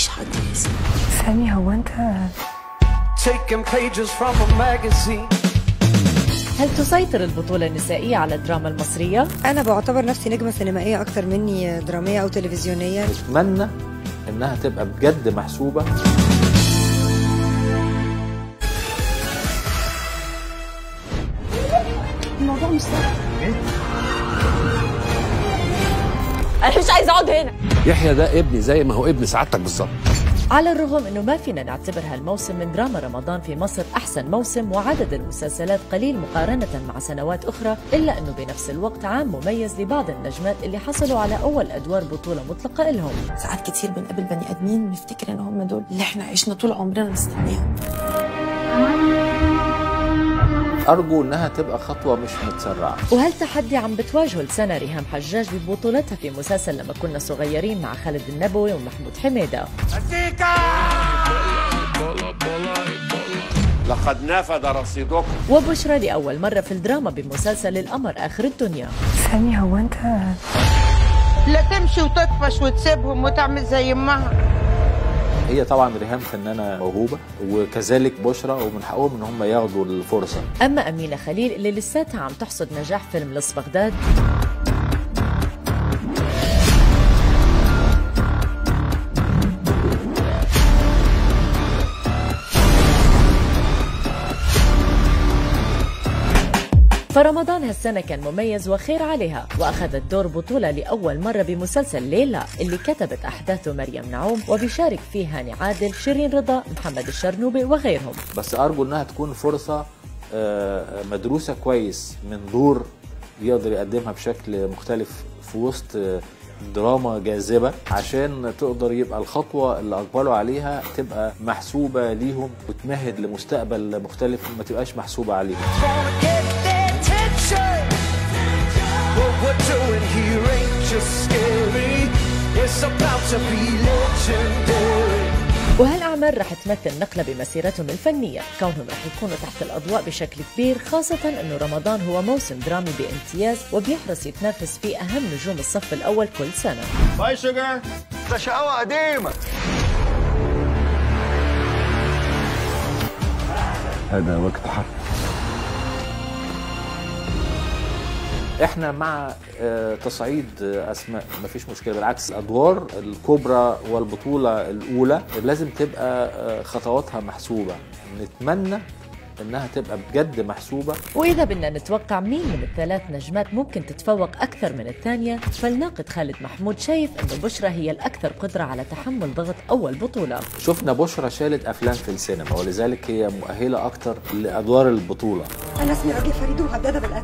مفيش حد يسمع سامي هو انت taking pages from a magazine. هل تسيطر البطولة النسائية على الدراما المصرية؟ انا بعتبر نفسي نجمه سينمائيه اكتر مني دراميه او تلفزيونيه اتمنى انها تبقى بجد محسوبه أنا مش عايزة أقعد هنا يحيى ده ابني زي ما هو ابن سعادتك بالظبط على الرغم أنه ما فينا نعتبر هالموسم من دراما رمضان في مصر أحسن موسم وعدد المسلسلات قليل مقارنة مع سنوات أخرى إلا أنه بنفس الوقت عام مميز لبعض النجمات اللي حصلوا على أول أدوار بطولة مطلقة لهم ساعات كتير بنقابل بني ادمين بنفتكر ان هم دول اللي احنا عشنا طول عمرنا مستنيهم ارجو انها تبقى خطوه مش متسرعه وهل تحدي عم بتواجهه لسنة ريهام حجاج ببطولتها في مسلسل لما كنا صغيرين مع خالد النبوي ومحمود حميدة لقد نفد رصيدكم وبشرى لأول مرة في الدراما بمسلسل القمر آخر الدنيا سامي هو انت لا تمشي وتطفش وتسيبهم وتعمل زي امها هي طبعا ريهام فنانه موهوبه وكذلك بشرى ومن حقهم ان هم ياخدوا الفرصه أما أمينة خليل اللي لساتها عم تحصد نجاح فيلم لص بغداد فرمضان هالسنة كان مميز وخير عليها وأخذت دور بطولة لأول مرة بمسلسل ليلى اللي كتبت أحداثه مريم نعوم وبيشارك فيه هاني عادل شيرين رضا محمد الشرنوبي وغيرهم بس ارجو انها تكون فرصه آه، مدروسه كويس من دور يقدر يقدمها بشكل مختلف في وسط آه، دراما جاذبه عشان تقدر يبقى الخطوه اللي اقبلوا عليها تبقى محسوبه ليهم وتمهد لمستقبل مختلف ما تبقاش محسوبه عليهم Gonna get their attention. What we're doing here ain't just scary. It's about to be legendary. وهالأعمال رح تمثل نقلة بمسيرتهم الفنية كونهم رح يكونوا تحت الأضواء بشكل كبير خاصة أنه رمضان هو موسم درامي بامتياز وبيحرص يتنافس فيه أهم نجوم الصف الأول كل سنة باي شوجر ده شقاوة قديمة هذا وقت حرب احنا مع آه، تصعيد آه، اسماء مفيش مشكله بالعكس الادوار الكبرى والبطوله الاولى لازم تبقى آه، خطواتها محسوبه نتمنى انها تبقى بجد محسوبه وإذا بدنا نتوقع مين من الثلاث نجمات ممكن تتفوق أكثر من الثانية فالناقد خالد محمود شايف أنه بشرى هي الأكثر قدرة على تحمل ضغط أول بطولة شفنا بشرى شالت افلام في السينما ولذلك هي مؤهله اكتر لادوار البطوله انا اسمي راجل فريد ومهدده بالقتل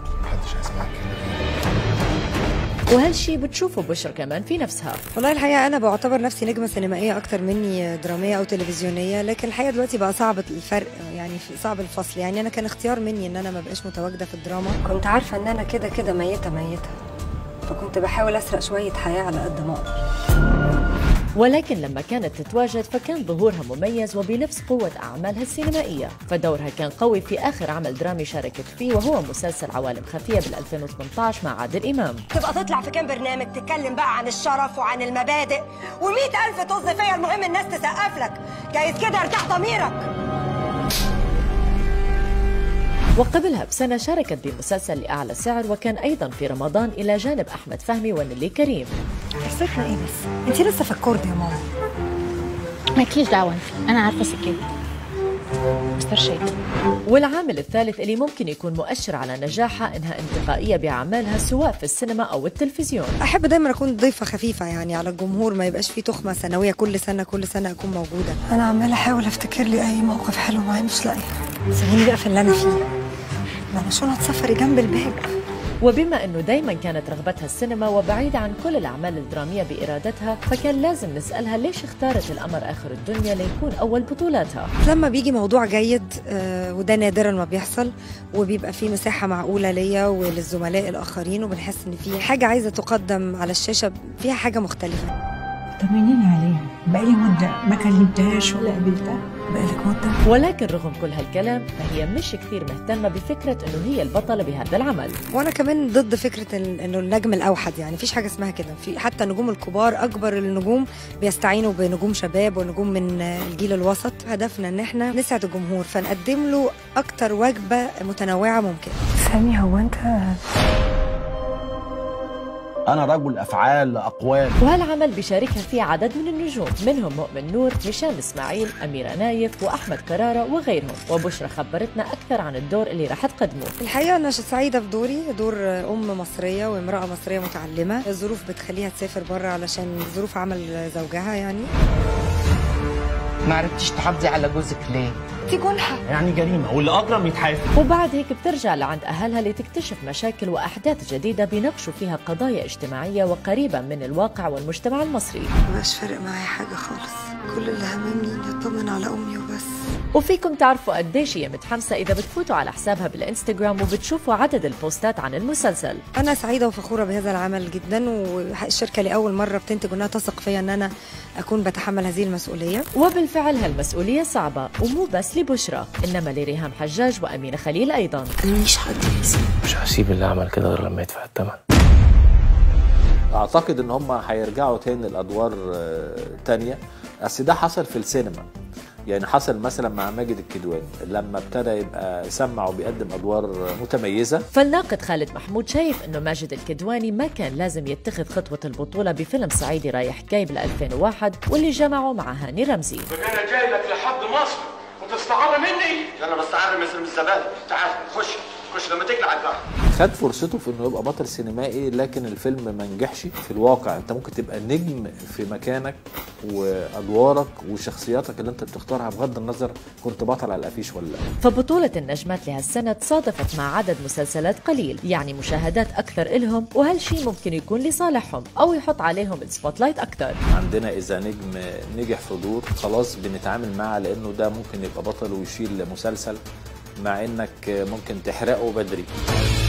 وهالشي بتشوفه بشرى كمان في نفسها والله الحقيقه انا بعتبر نفسي نجمه سينمائيه اكتر مني دراميه او تلفزيونيه لكن الحقيقه دلوقتي بقى صعب الفرق يعني في- صعب الفصل يعني انا كان اختيار مني ان انا ما بقاش متواجده في الدراما كنت عارفه ان انا كده كده ميته ميته فكنت بحاول اسرق شويه حياه على قد ما اقدر ولكن لما كانت تتواجد فكان ظهورها مميز وبنفس قوة أعمالها السينمائية فدورها كان قوي في آخر عمل درامي شاركت فيه وهو مسلسل عوالم خفية بال 2018 مع عادل إمام تبقى تطلع في كام برنامج تتكلم بقى عن الشرف وعن المبادئ ومئة ألف طز فيا المهم الناس تسقف لك جايز كده ارتاح ضميرك وقبلها بسنة شاركت بمسلسل لأعلى سعر وكان أيضا في رمضان إلى جانب أحمد فهمي ونيلي كريم الفكره ايه بس انت لسه في الكورد يا ماما مالكيش دعوة انت أنا عارفة سكتي مستر شيء والعامل الثالث اللي ممكن يكون مؤشر على نجاحها إنها انتقائية بأعمالها سواء في السينما أو التلفزيون احب دايما اكون ضيفه خفيفه يعني على الجمهور ما يبقاش فيه تخمه سنويه كل سنه كل سنه اكون موجوده انا عماله احاول افتكر لي اي موقف حلو معايا مش لاقيه سيبوني بقى في اللي انا فيه ده انا شنط سفري جنب الباب وبما انه دايما كانت رغبتها السينما وبعيدة عن كل الاعمال الدرامية بارادتها فكان لازم نسالها ليش اختارت القمر اخر الدنيا ليكون اول بطولاتها لما بيجي موضوع جيد آه، وده نادرا ما بيحصل وبيبقى فيه مساحه معقوله ليا وللزملاء الاخرين وبنحس ان في حاجه عايزه تقدم على الشاشه فيها حاجه مختلفه طمنيني عليها بقالي مدة ما كلمتهاش ولا قابلتها بقالك مدة ولكن رغم كل هالكلام فهي مش كثير مهتمة بفكرة انه هي البطلة بهذا العمل وانا كمان ضد فكره ال- انه النجم الاوحد يعني مفيش حاجه اسمها كده في حتى النجوم الكبار اكبر النجوم بيستعينوا بنجوم شباب ونجوم من الجيل الوسط هدفنا ان احنا نسعد الجمهور فنقدم له اكتر وجبه متنوعه ممكن سامي هو انت انا رجل افعال اقوال وهالعمل بيشاركها فيه عدد من النجوم منهم مؤمن نور هشام اسماعيل أميرة نايف وأحمد كرارة وغيرهم وبشرى خبرتنا أكثر عن الدور اللي رح تقدمه الحقيقه انا سعيده في دوري دور ام مصريه وامراه مصريه متعلمه الظروف بتخليها تسافر بره علشان ظروف عمل زوجها يعني ما عرفتيش تحافظي على جوزك ليه دي جنحه يعني جريمه واللي اجرم يتحاسب وبعد هيك بترجع لعند أهلها لتكتشف مشاكل وأحداث جديدة بيناقشوا فيها قضايا اجتماعية وقريبة من الواقع والمجتمع المصري مبقاش فارق معايا حاجه خالص كل اللي هممني اني اطمن على امي وبس وفيكم تعرفوا قديش هي متحمسة إذا بتفوتوا على حسابها بالإنستغرام وبتشوفوا عدد البوستات عن المسلسل انا سعيده وفخوره بهذا العمل جدا والشركه لاول مره بتنتج انها تثق فيا ان انا اكون بتحمل هذه المسؤوليه وبالفعل هالمسؤولية صعبة ومو بس لبشرى إنما لريهام حجاج وأمينة خليل أيضا مش حد يسمع مش هسيب اللي عمل كده غير لما يدفع الثمن اعتقد ان هم هيرجعوا تاني لادوار آه، تانية اصل ده حصل في السينما يعني حصل مثلا مع ماجد الكدواني لما ابتدى يبقى يسمع وبيقدم ادوار متميزه فالناقد خالد محمود شايف انه ماجد الكدواني ما كان لازم يتخذ خطوة البطولة بفيلم صعيدي رايح جاي بال 2001 واللي جمعه مع هاني رمزي انا جاي لك لحد مصر وتستعر مني انا بستعر مثل الزبادي تعال خش خش لما تقلع البحر خد فرصته في انه يبقى بطل سينمائي لكن الفيلم ما نجحش في الواقع انت ممكن تبقى نجم في مكانك وادوارك وشخصياتك اللي انت بتختارها بغض النظر كنت بطل على الافيش ولا لا فبطولة النجمات لهالسنة تصادفت مع عدد مسلسلات قليل يعني مشاهدات أكثر إلهم وهالشي ممكن يكون لصالحهم أو يحط عليهم السبوت لايت أكثر عندنا اذا نجم نجح في دور خلاص بنتعامل معاه لانه ده ممكن يبقى بطل ويشيل مسلسل مع انك ممكن تحرقه بدري